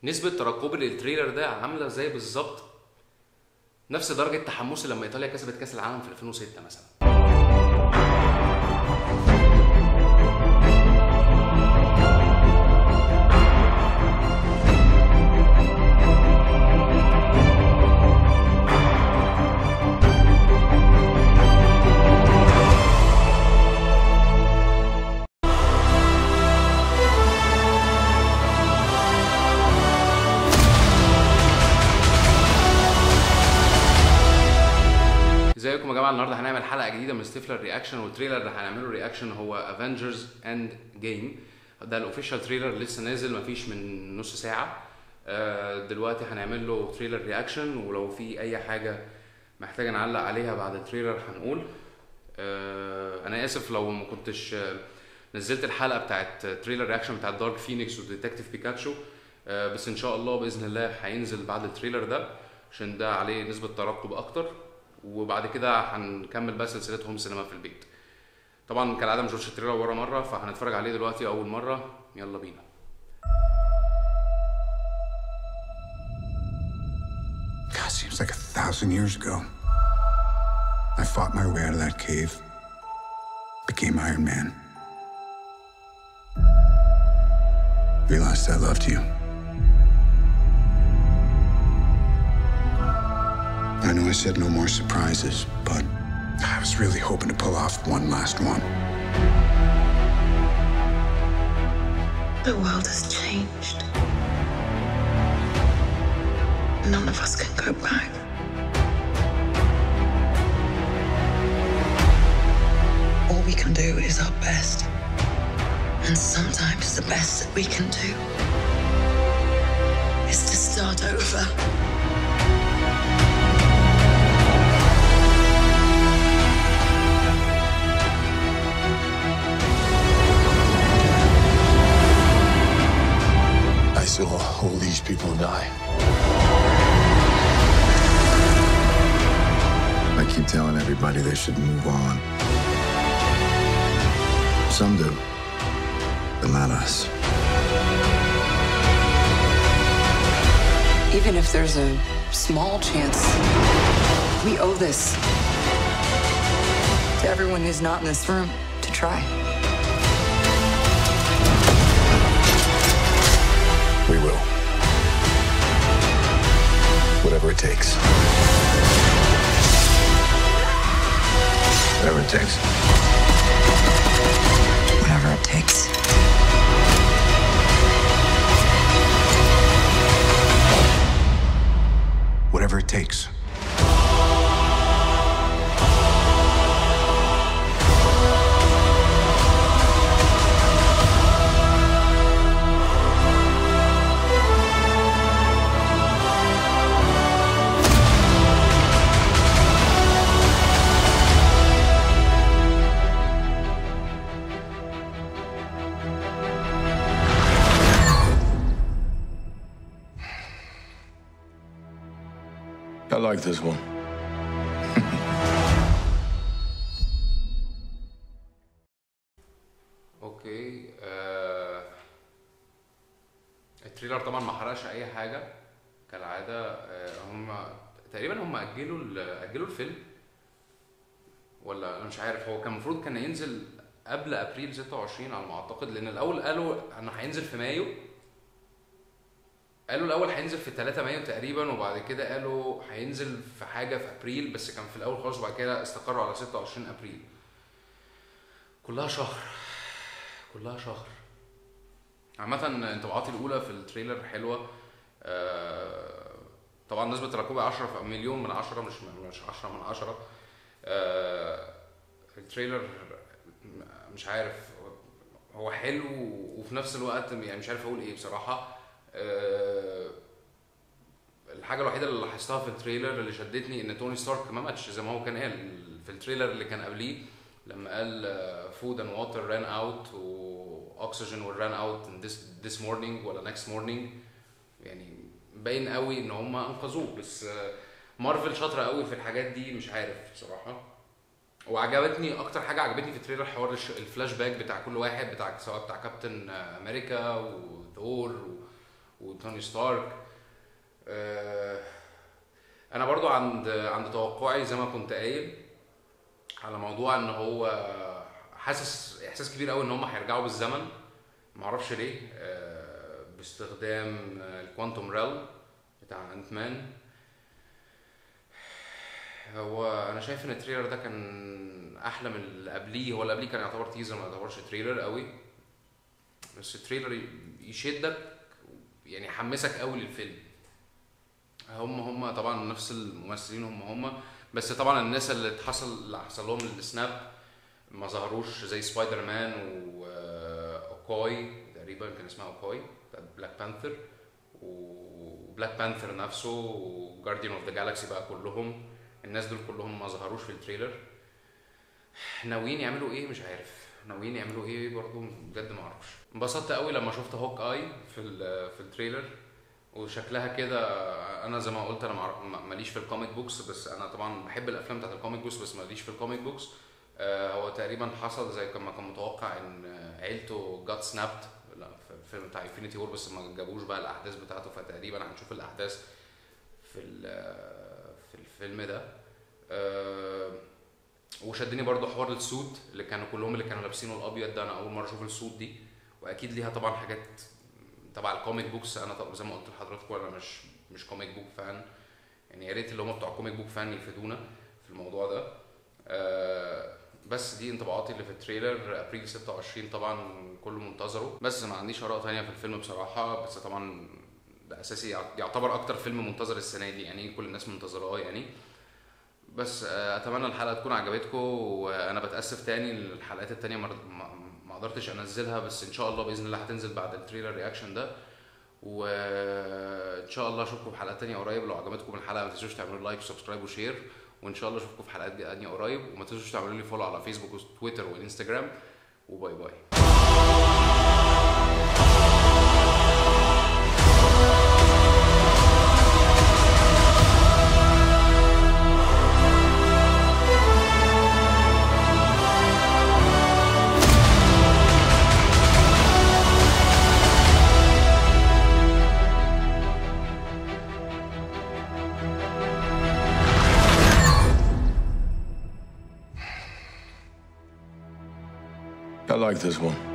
نسبه ترقبي للتريلر ده عامله زي بالظبط نفس درجه تحمسي لما ايطاليا كسبت كاس العالم في 2006 مثلا ازيكم يا جماعه النهارده هنعمل حلقه جديده من ستيفلر رياكشن والتريلر اللي هنعمله رياكشن هو افنجرز اند جيم ده الاوفيشال تريلر لسه نازل مفيش من نص ساعه آه، دلوقتي هنعمل له تريلر رياكشن ولو في اي حاجه محتاجه نعلق عليها بعد التريلر هنقول آه، انا اسف لو ما كنتش آه، نزلت الحلقه بتاعت تريلر رياكشن بتاعت دارك فينيكس وديتكتيف بيكاتشو آه، بس ان شاء الله باذن الله هينزل بعد التريلر ده عشان ده عليه نسبه ترقب اكتر وبعد كده هنكمل بقى سلسله هوم سينما في البيت طبعا كالعاده مش التريلر ورا مره فهنتفرج عليه دلوقتي اول مره يلا بينا God, seems like a thousand years ago. I fought my way out of that cave, became Iron Man. Realized I loved you. I know I said no more surprises, but I was really hoping to pull off one last one. The world has changed. None of us can go back. All we can do is our best. And sometimes the best that we can do is to start over. I saw all these people die. I keep telling everybody they should move on. Some do, but not us. Even if there's a small chance, we owe this to everyone who's not in this room to try. We will. Whatever it takes. Whatever it takes. Whatever it takes. Whatever it takes. I like this one. اوكي آه التريلر طبعا ما حرقش اي حاجه كالعاده آه هم تقريبا هم اجلوا ال- اجلوا الفيلم ولا انا مش عارف هو كان المفروض كان ينزل قبل ابريل 26 على ما اعتقد لان الاول قالوا انه هينزل في مايو قالوا الاول هينزل في 3 مايو تقريبا وبعد كده قالوا هينزل في حاجه في ابريل بس كان في الاول خالص وبعد كده استقروا على 26 ابريل كلها شهر كلها شهر عامة انطباعاتي الأولى في التريلر حلوة آه، طبعا نسبة ترقبي 10 مليون من 10 مش مش 10 من 10 آه، التريلر مش عارف هو حلو وفي نفس الوقت يعني مش عارف اقول ايه بصراحة آه، الحاجة الوحيدة اللي لاحظتها في التريلر اللي شدتني ان توني ستارك ما ماتش زي ما هو كان قال في التريلر اللي كان قبليه لما قال فود اند ووتر ران اوت واكسجين ران اوت this morning ولا next morning يعني باين قوي ان هم انقذوه بس آه، مارفل شاطره قوي في الحاجات دي مش عارف بصراحه وعجبتني اكتر حاجه عجبتني في التريلر حوار الش- الفلاش باك بتاع كل واحد بتاع سواء بتاع كابتن امريكا وثور و- وتوني ستارك آه، انا برضو عند عند توقعي زي ما كنت قايل على موضوع ان هو حاسس احساس كبير قوي ان هم هيرجعوا بالزمن معرفش ليه آه، باستخدام الكوانتوم ريل بتاع انت مان هو انا شايف ان التريلر ده كان احلى من اللي قبليه هو اللي قبليه كان يعتبر تيزر ما يعتبرش تريلر قوي بس التريلر يشدك يعني يحمسك قوي للفيلم هم هم طبعا نفس الممثلين هم هم بس طبعا الناس اللي حصل اللي حصل لهم السناب ما ظهروش زي سبايدر مان واوكوي تقريبا كان اسمها اوكوي بتاعت بلاك بانثر وبلاك بانثر نفسه وجارديان اوف ذا جالاكسي بقى كلهم الناس دول كلهم ما ظهروش في التريلر ناويين يعملوا ايه مش عارف ناويين يعملوا ايه برضو بجد ما اعرفش انبسطت قوي لما شفت هوك اي في ال- في التريلر وشكلها كده انا زي ما قلت انا معرف- ما- ماليش في الكوميك بوكس بس انا طبعا بحب الافلام بتاعت الكوميك بوكس بس ماليش في الكوميك بوكس آه، هو تقريبا حصل زي كما كان متوقع ان آه، عيلته جات سنابت لا في الفيلم بتاع انفينيتي وور بس ما جابوش بقى الاحداث بتاعته فتقريبا هنشوف الاحداث في ال- في الفيلم ده آه، وشدني برضو حوار السود اللي كانوا كلهم اللي كانوا لابسينه الابيض ده انا اول مره اشوف السود دي واكيد ليها طبعا حاجات تبع الكوميك بوكس انا طب زي ما قلت لحضراتكم انا مش مش كوميك بوك فان يعني يا ريت اللي هم بتوع كوميك بوك فان يفيدونا في الموضوع ده آه، بس دي انطباعاتي اللي في التريلر ابريل 26 طبعا كله منتظره بس ما عنديش اراء تانية في الفيلم بصراحه بس طبعا ده اساسي يعتبر اكتر فيلم منتظر السنه دي يعني كل الناس منتظراه يعني بس آه، اتمنى الحلقه تكون عجبتكم وانا بتاسف تاني الحلقات التانية ما ما- ما قدرتش انزلها بس ان شاء الله باذن الله هتنزل بعد التريلر رياكشن ده وان شاء الله اشوفكم في حلقات تانية قريب لو عجبتكم الحلقه ما تنسوش تعملوا لايك وسبسكرايب وشير وان شاء الله اشوفكم في حلقات تانية قريب وما تنسوش تعملوا لي فولو على فيسبوك وتويتر وانستجرام وباي باي I like this one.